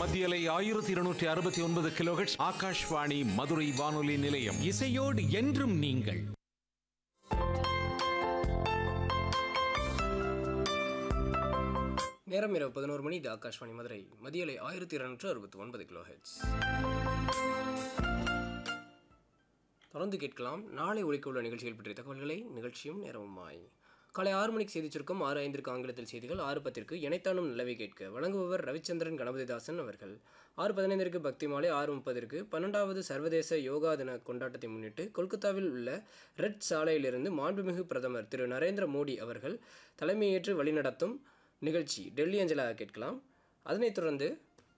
மத்தியலை ஆயிரத்தி இருநூற்றி அறுபத்தி ஒன்பது கிலோஹெட்ஸ் ஆகாஷ்வாணி மதுரை வானொலி நிலையம் இசையோடு என்றும் நீங்கள் நேரம் இரவு பதினோரு மணி இது ஆகாஷ்வாணி மதுரை மதியலை ஆயிரத்தி இருநூற்று அறுபத்தி ஒன்பது கிலோ ஹெட்ஸ் தொடர்ந்து கேட்கலாம் நாளை ஒழிக்க உள்ள நிகழ்ச்சிகள் பற்றிய தகவல்களை நிகழ்ச்சியும் நேரமுமாய் காலை ஆறு மணிக்கு செய்தி சுருக்கம் ஆறு ஐந்திற்கு ஆங்கிலத்தில் செய்திகள் ஆறு பத்திற்கு இணைத்தானும் நிலவை கேட்க வழங்குபவர் ரவிச்சந்திரன் கணபதிதாசன் அவர்கள் ஆறு பதினைந்திற்கு பக்தி மாலை ஆறு முப்பதிற்கு பன்னெண்டாவது சர்வதேச யோகா தின கொண்டாட்டத்தை முன்னிட்டு கொல்கத்தாவில் உள்ள ரெட் சாலையிலிருந்து மாண்புமிகு பிரதமர் திரு நரேந்திர மோடி அவர்கள் தலைமையேற்று வழிநடத்தும் நிகழ்ச்சி டெல்லி அஞ்சலாக கேட்கலாம் அதனைத் தொடர்ந்து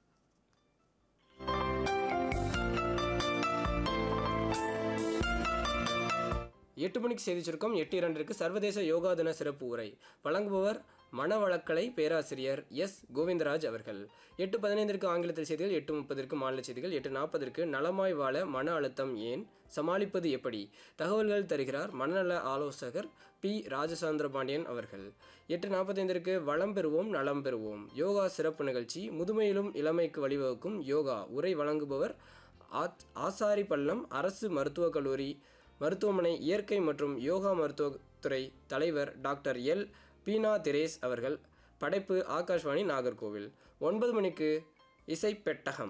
எட்டு மணிக்கு செய்தி சுருக்கம் எட்டு இரண்டிற்கு சர்வதேச யோகா தின சிறப்பு உரை வழங்குபவர் மனவளக்கலை பேராசிரியர் எஸ் கோவிந்தராஜ் அவர்கள் எட்டு பதினைந்திற்கு ஆங்கிலத்தில் செய்திகள் எட்டு முப்பதற்கு மாநில செய்திகள் எட்டு நாற்பதற்கு நலமாய் வாழ மன அழுத்தம் ஏன் சமாளிப்பது எப்படி தகவல்கள் தருகிறார் மனநல ஆலோசகர் பி ராஜசாந்திர பாண்டியன் அவர்கள் எட்டு நாற்பத்தைந்திற்கு வளம் பெறுவோம் நலம் பெறுவோம் யோகா சிறப்பு நிகழ்ச்சி முதுமையிலும் இளமைக்கு வழிவகுக்கும் யோகா உரை வழங்குபவர் ஆத் ஆசாரி பள்ளம் அரசு மருத்துவக் கல்லூரி மருத்துவமனை இயற்கை மற்றும் யோகா மருத்துவத்துறை தலைவர் டாக்டர் எல் பீனா தெரேஸ் அவர்கள் படைப்பு ஆகாஷ்வாணி நாகர்கோவில் ஒன்பது மணிக்கு இசை பெட்டகம்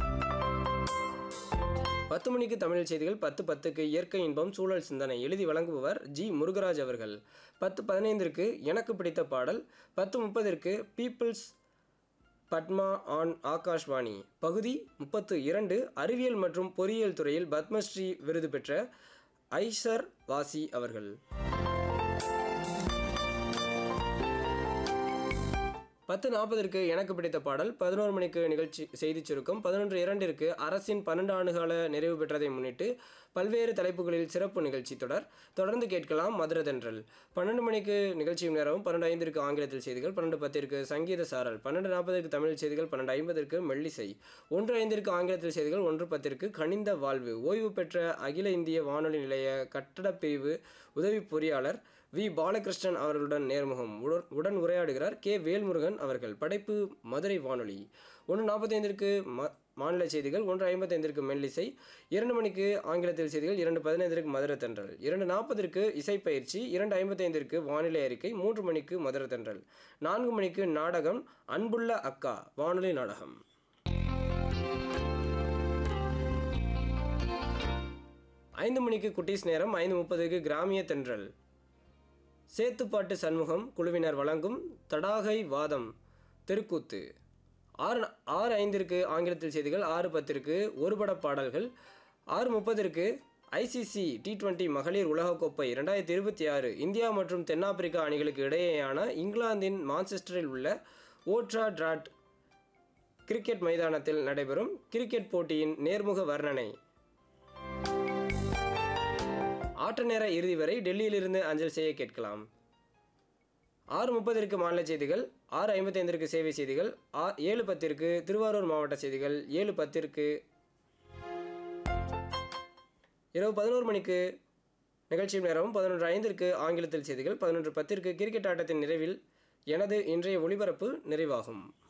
பத்து மணிக்கு தமிழ் செய்திகள் பத்து பத்துக்கு இயற்கை இன்பம் சூழல் சிந்தனை எழுதி வழங்குபவர் ஜி முருகராஜ் அவர்கள் பத்து பதினைந்திற்கு எனக்கு பிடித்த பாடல் பத்து முப்பதிற்கு பீப்புள்ஸ் பட்மா ஆன் ஆகாஷ்வாணி பகுதி முப்பத்து இரண்டு அறிவியல் மற்றும் பொறியியல் துறையில் பத்மஸ்ரீ விருது பெற்ற ஐசர் வாசி அவர்கள் பத்து நாற்பதற்கு எனக்கு பிடித்த பாடல் பதினோரு மணிக்கு நிகழ்ச்சி செய்திச் சுருக்கம் பதினொன்று இரண்டிற்கு அரசின் பன்னெண்டு ஆண்டுகால நிறைவு பெற்றதை முன்னிட்டு பல்வேறு தலைப்புகளில் சிறப்பு நிகழ்ச்சி தொடர் தொடர்ந்து கேட்கலாம் மதுரதென்றல் பன்னெண்டு மணிக்கு நிகழ்ச்சியும் நேரம் பன்னெண்டு ஐந்திற்கு ஆங்கிலத்தில் செய்திகள் பன்னெண்டு பத்திற்கு சங்கீத சாரல் பன்னெண்டு நாற்பதற்கு தமிழ் செய்திகள் பன்னெண்டு ஐம்பதற்கு மெல்லிசை ஒன்று ஐந்திற்கு ஆங்கிலத்தில் செய்திகள் ஒன்று பத்திற்கு கனிந்த வாழ்வு ஓய்வு பெற்ற அகில இந்திய வானொலி நிலைய கட்டடப் பிரிவு உதவி பொறியாளர் வி பாலகிருஷ்ணன் அவர்களுடன் நேர்முகம் உடன் உடன் உரையாடுகிறார் கே வேல்முருகன் அவர்கள் படைப்பு மதுரை வானொலி ஒன்று நாற்பத்தைந்திற்கு ம மாநில செய்திகள் ஒன்று ஐம்பத்தைந்திற்கு மெல்லிசை இரண்டு மணிக்கு ஆங்கிலத்தில் செய்திகள் இரண்டு பதினைந்திற்கு மதுரை தென்றல் இரண்டு நாற்பதற்கு இசைப்பயிற்சி இரண்டு ஐம்பத்தைந்திற்கு வானிலை அறிக்கை மூன்று மணிக்கு மதுரை தென்றல் நான்கு மணிக்கு நாடகம் அன்புள்ள அக்கா வானொலி நாடகம் ஐந்து மணிக்கு குட்டீஸ் நேரம் ஐந்து முப்பதுக்கு கிராமிய தென்றல் சேத்துப்பாட்டு சண்முகம் குழுவினர் வழங்கும் தடாகை வாதம் தெருக்கூத்து ஆறு ஆறு ஐந்திற்கு ஆங்கிலத்தில் செய்திகள் ஆறு பத்திற்கு ஒருபட பாடல்கள் ஆறு முப்பதிற்கு ஐசிசி டி டுவெண்ட்டி மகளிர் உலகக்கோப்பை ரெண்டாயிரத்தி இருபத்தி ஆறு இந்தியா மற்றும் தென்னாப்பிரிக்கா அணிகளுக்கு இடையேயான இங்கிலாந்தின் மான்செஸ்டரில் உள்ள ஓட்ரா டிராட் கிரிக்கெட் மைதானத்தில் நடைபெறும் கிரிக்கெட் போட்டியின் நேர்முக வர்ணனை ஆட்ட நேர இறுதி வரை டெல்லியிலிருந்து அஞ்சல் செய்ய கேட்கலாம் ஆறு முப்பதிற்கு மாநில செய்திகள் ஆறு ஐம்பத்தைந்திற்கு சேவை செய்திகள் ஆ ஏழு பத்திற்கு திருவாரூர் மாவட்ட செய்திகள் ஏழு பத்திற்கு இரவு பதினோரு மணிக்கு நிகழ்ச்சி நேரம் பதினொன்று ஐந்திற்கு ஆங்கிலத்தில் செய்திகள் பதினொன்று பத்திற்கு கிரிக்கெட் ஆட்டத்தின் நிறைவில் எனது இன்றைய ஒளிபரப்பு நிறைவாகும்